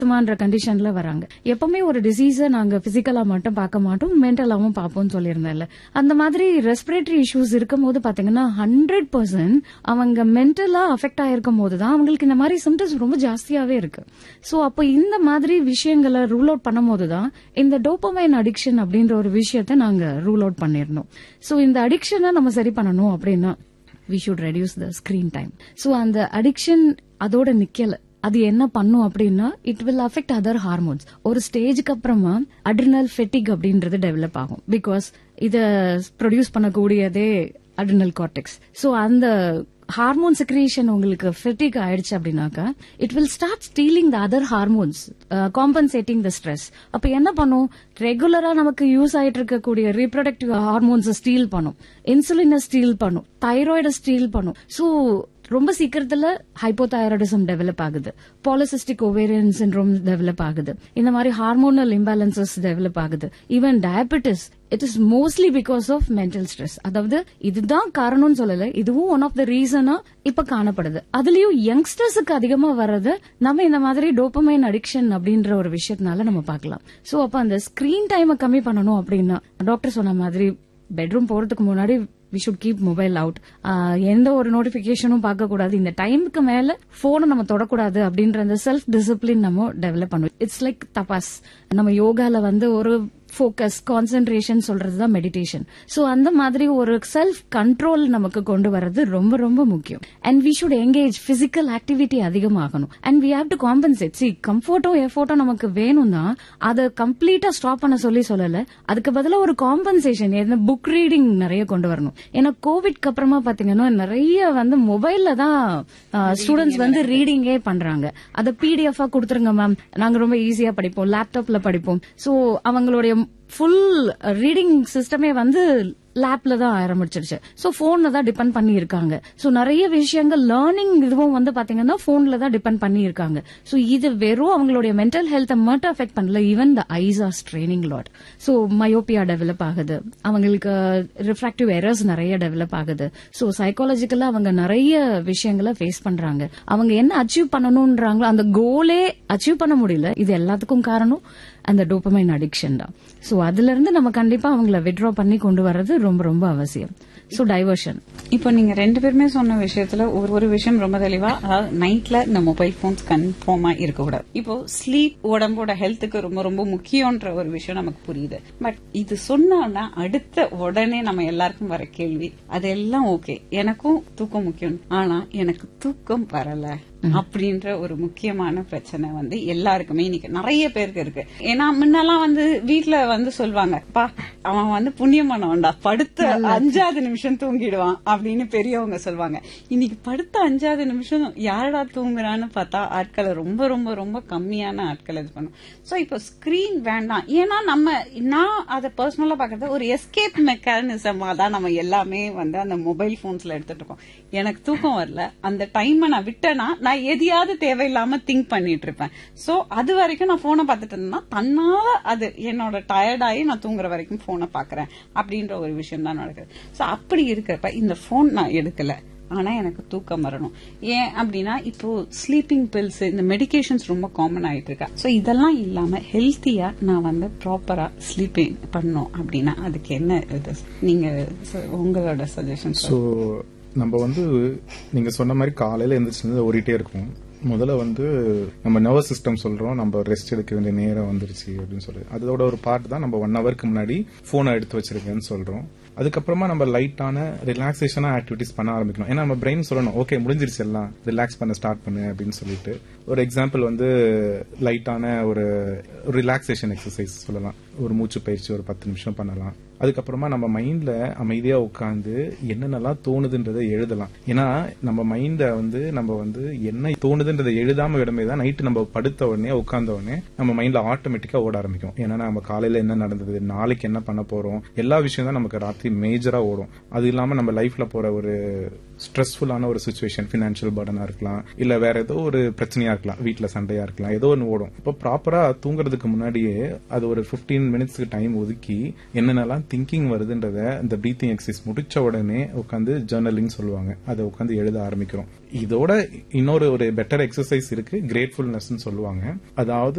ன்ற கண்டிஷன்ல வராங்க எப்பவுமே ஒரு டிசீஸ நாங்க பிசிக்கலா மட்டும் பார்க்க மாட்டோம் மென்டலாவும் பார்ப்போம்னு சொல்லியிருந்தேன்ல அந்த மாதிரி ரெஸ்பிரேட்டரி இஷ்யூஸ் இருக்கும் போது பாத்தீங்கன்னா ஹண்ட்ரட் பர்சன்ட் அவங்க மென்டலா அஃபெக்ட் ஆயிருக்கும் போது தான் அவங்களுக்கு இந்த மாதிரி சிம்டம்ஸ் ரொம்ப ஜாஸ்தியாவே இருக்கு சோ அப்போ இந்த மாதிரி விஷயங்களை ரூல் அவுட் பண்ணும் போது தான் இந்த டோப்பமைன் அடிக்ஷன் அப்படின்ற ஒரு விஷயத்தை நாங்க ரூல் அவுட் பண்ணிருந்தோம் சோ இந்த அடிக்ஷனை நம்ம சரி பண்ணணும் அப்படின்னா we should reduce the screen time so அந்த அடிக்ஷன் அதோட நிக்கல அது என்ன பண்ணும் அப்படின்னா it will affect other hormones ஒரு ஸ்டேஜுக்கு அப்புறமா அட்ரினல் ஃபெட்டிக் அப்படின்றது டெவலப் ஆகும் பிகாஸ் இத ப்ரொடியூஸ் பண்ணக்கூடியதே அட்ரினல் கார்டெக்ஸ் சோ அந்த ஹார்மோன் செக்ரேஷன் உங்களுக்கு ஃபெட்டிக் ஆயிடுச்சு அப்படின்னாக்கா it will start stealing the other hormones compensating the stress அப்ப என்ன பண்ணும் ரெகுலரா நமக்கு யூஸ் ஆயிட்டு இருக்கக்கூடிய ரீப்ரொடக்டிவ் ஹார்மோன்ஸ் ஸ்டீல் பண்ணும் இன்சுலினை ஸ்டீல் பண்ணும் தைராய்டை ஸ்டீல் பண்ணும் சோ ரொம்ப சீக்கிரத்துல ஹைப்போதைராய்டிசம் டெவலப் ஆகுது பாலிசிஸ்டிக் ஓவேரியன் சிண்ட்ரோம் டெவலப் ஆகுது இந்த மாதிரி ஹார்மோனல் இம்பேலன்சஸ் டெவலப் ஆகுது even diabetes it is mostly because of mental stress அதாவது இதுதான் காரணம்னு சொல்லல இதுவும் ஒன் ஆஃப் த ரீசனா இப்ப காணப்படுது அதுலயும் யங்ஸ்டர்ஸுக்கு அதிகமா வர்றது நம்ம இந்த மாதிரி டோப்பமைன் அடிக்ஷன் அப்படின்ற ஒரு விஷயத்தினால நம்ம பார்க்கலாம் சோ அப்ப அந்த ஸ்கிரீன் டைமை கம்மி பண்ணணும் அப்படின்னா டாக்டர் சொன்ன மாதிரி பெட்ரூம் போறதுக்கு முன்னாடி we should keep mobile out எந்த ஒரு நோட்டிபிகேஷனும் பார்க்க கூடாது இந்த டைமுக்கு மேல போனை நம்ம தொடக்கூடாது அப்படின்ற அந்த செல்ஃப் டிசிப்ளின் நம்ம டெவலப் பண்ணுவோம் இட்ஸ் லைக் தபாஸ் நம்ம யோகால வந்து ஒரு ஃபோக்கஸ் கான்சென்ட்ரேஷன் சொல்றதுதான் மெடிடேஷன் சோ அந்த மாதிரி ஒரு செல்ஃப் கண்ட்ரோல் நமக்கு கொண்டு வர்றது ரொம்ப ரொம்ப முக்கியம் and we should engage physical activity அதிகமாகணும் and we have to compensate சி கம்ஃபர்ட்டோ எஃபோர்ட்டோ நமக்கு வேணும் தான் அதை கம்ப்ளீட்டா ஸ்டாப் பண்ண சொல்லி சொல்லல அதுக்கு பதிலா ஒரு காம்பன்சேஷன் புக் ரீடிங் நிறைய கொண்டு வரணும் ஏன்னா கோவிட்க்கு அப்புறமா பாத்தீங்கன்னா நிறைய வந்து மொபைல்ல தான் ஸ்டூடெண்ட்ஸ் வந்து ரீடிங்கே பண்றாங்க அதை பிடிஎஃப் கொடுத்துருங்க மேம் நாங்க ரொம்ப ஈஸியா படிப்போம் லேப்டாப்ல படிப்போம் சோ அவங்களுடைய ஃபுல் ரீடிங் சிஸ்டமே வந்து லேப்ல தான் ஆரம்பிச்சிருச்சு சோ போன்ல தான் டிபெண்ட் பண்ணி இருக்காங்க சோ நிறைய விஷயங்கள் லேர்னிங் இதுவும் வந்து பாத்தீங்கன்னா போன்ல தான் டிபெண்ட் பண்ணி இருக்காங்க சோ இது வெறும் அவங்களுடைய மென்டல் ஹெல்த்தை மட்டும் அஃபெக்ட் பண்ணல even the eyes are straining lot so myopia develop ஆகுது அவங்களுக்கு ரிஃப்ராக்டிவ் எரர்ஸ் நிறைய டெவலப் ஆகுது சோ சைக்காலஜிக்கலா அவங்க நிறைய விஷயங்களை ஃபேஸ் பண்றாங்க அவங்க என்ன அச்சீவ் பண்ணணும்ன்றாங்களோ அந்த கோலே அச்சீவ் பண்ண முடியல இது எல்லாத்துக்கும் காரணம் அந்த டோப்பமைன் அடிக்ஷன் தான் சோ அதுல இருந்து நம்ம கண்டிப்பா அவங்கள விட்ரா பண்ணி கொண்டு வர்றது ரொம்ப ரொம்ப அவசியம் சோ டைவர்ஷன் இப்போ நீங்க ரெண்டு பேருமே சொன்ன விஷயத்துல ஒரு ஒரு விஷயம் ரொம்ப தெளிவா அதாவது நைட்ல இந்த மொபைல் போன்ஸ் கன்ஃபார்மா இருக்கக்கூடாது இப்போ ஸ்லீப் உடம்போட ஹெல்த்துக்கு ரொம்ப ரொம்ப முக்கியம்ன்ற ஒரு விஷயம் நமக்கு புரியுது பட் இது சொன்னோம்னா அடுத்த உடனே நம்ம எல்லாருக்கும் வர கேள்வி அதெல்லாம் ஓகே எனக்கும் தூக்கம் முக்கியம் ஆனா எனக்கு தூக்கம் வரல அப்படின்ற ஒரு முக்கியமான பிரச்சனை வந்து எல்லாருக்குமே இன்னைக்கு நிறைய பேருக்கு இருக்கு ஏன்னா முன்னெல்லாம் வந்து வீட்டுல வந்து சொல்லுவாங்க பா அவன் வந்து புண்ணியம் பண்ணவன்டா படுத்த அஞ்சாவது நிமிஷம் தூங்கிடுவான் அப்படின்னு பெரியவங்க சொல்லுவாங்க இன்னைக்கு படுத்த அஞ்சாவது நிமிஷம் யாரடா தூங்குறான்னு பார்த்தா ஆட்களை ரொம்ப ரொம்ப ரொம்ப கம்மியான ஆட்கள் இது பண்ணும் சோ இப்போ ஸ்கிரீன் வேண்டாம் ஏன்னா நம்ம நான் அதை பர்சனலா பாக்குறது ஒரு எஸ்கேப் மெக்கானிசமா தான் நம்ம எல்லாமே வந்து அந்த மொபைல் போன்ஸ்ல எடுத்துட்டு இருக்கோம் எனக்கு தூக்கம் வரல அந்த டைமை நான் விட்டேன்னா நான் எதையாவது தேவையில்லாம திங்க் பண்ணிட்டு இருப்பேன் சோ அது வரைக்கும் நான் போனை பார்த்துட்டு இருந்தேன்னா தன்னால அது என்னோட டயர்டாயி நான் தூங்குற வரைக்கும் போனை பாக்குறேன் அப்படின்ற ஒரு விஷயம் தான் நடக்குது சோ அப்படி இருக்கிறப்ப இந்த போன் நான் எடுக்கல ஆனா எனக்கு தூக்கம் வரணும் ஏன் அப்படின்னா இப்போ ஸ்லீப்பிங் பில்ஸ் இந்த மெடிகேஷன்ஸ் ரொம்ப காமன் ஆயிட்டு இருக்கா சோ இதெல்லாம் இல்லாம ஹெல்த்தியா நான் வந்து ப்ராப்பரா ஸ்லீப்பிங் பண்ணணும் அப்படின்னா அதுக்கு என்ன இது நீங்க உங்களோட சஜஷன் ஸோ நம்ம வந்து நீங்க சொன்ன மாதிரி காலையில எந்திரிச்சு ஓடிட்டே இருக்கும் முதல்ல வந்து நம்ம நர்வஸ் சிஸ்டம் சொல்றோம் நம்ம ரெஸ்ட் எடுக்க வேண்டிய நேரம் வந்துருச்சு அப்படின்னு சொல்லி அதோட ஒரு பார்ட் தான் நம்ம ஒன் ஹவருக்கு முன்னாடி போனை எடுத்து வச்சிருக்கேன்னு சொல்றோம் அதுக்கப்புறமா நம்ம லைட்டான ரிலாக்ஸேஷனா ஆக்டிவிட்டிஸ் பண்ண ஆரம்பிக்கணும் ஏன்னா நம்ம பிரெயின் சொல்லணும் ஓகே முடிஞ்சிருச்சு எல்லாம் ரிலாக்ஸ் பண்ண ஸ்டார்ட் பண்ணு அப்படின்னு சொல்லிட்டு ஒரு எக்ஸாம்பிள் வந்து லைட்டான ஒரு ரிலாக்ஸேஷன் எக்ஸசைஸ் சொல்லலாம் ஒரு மூச்சு பயிற்சி ஒரு பத்து நிமிஷம் பண்ணலாம் அதுக்கப்புறமா நம்ம மைண்ட்ல அமைதியா உட்காந்து என்னென்னலாம் தோணுதுன்றதை எழுதலாம் ஏன்னா நம்ம மைண்ட வந்து நம்ம வந்து என்ன தோணுதுன்றதை எழுதாம விடமே தான் நைட்டு நம்ம படுத்த உடனே உட்கார்ந்த உடனே நம்ம மைண்ட்ல ஆட்டோமேட்டிக்கா ஓட ஆரம்பிக்கும் ஏன்னா நம்ம காலையில என்ன நடந்தது நாளைக்கு என்ன பண்ண போறோம் எல்லா விஷயம் தான் நமக்கு ராத்திரி மேஜரா ஓடும் அது இல்லாம நம்ம லைஃப்ல போற ஒரு ஸ்ட்ரெஸ்ஃபுல்லான ஒரு சுச்சுவேஷன் பினான்சியல் பர்டனா இருக்கலாம் இல்ல வேற ஏதோ ஒரு பிரச்சனையா இருக்கலாம் வீட்ல சண்டையா இருக்கலாம் ஏதோ ஒன்று ஓடும் இப்போ ப்ராப்பரா தூங்குறதுக்கு முன்னாடியே அது ஒரு 15 மினிட்ஸ்க்கு டைம் ஒதுக்கி என்னென்னலாம் திங்கிங் வருதுன்றத இந்த பிரீத்திங் எக்ஸசைஸ் முடிச்ச உடனே உட்காந்து ஜேர்னலிங் சொல்லுவாங்க அதை உட்காந்து எழுத ஆரம்பிக்கிறோம் இதோட இன்னொரு ஒரு பெட்டர் எக்ஸசைஸ் இருக்கு கிரேட்ஃபுல்னஸ் சொல்லுவாங்க அதாவது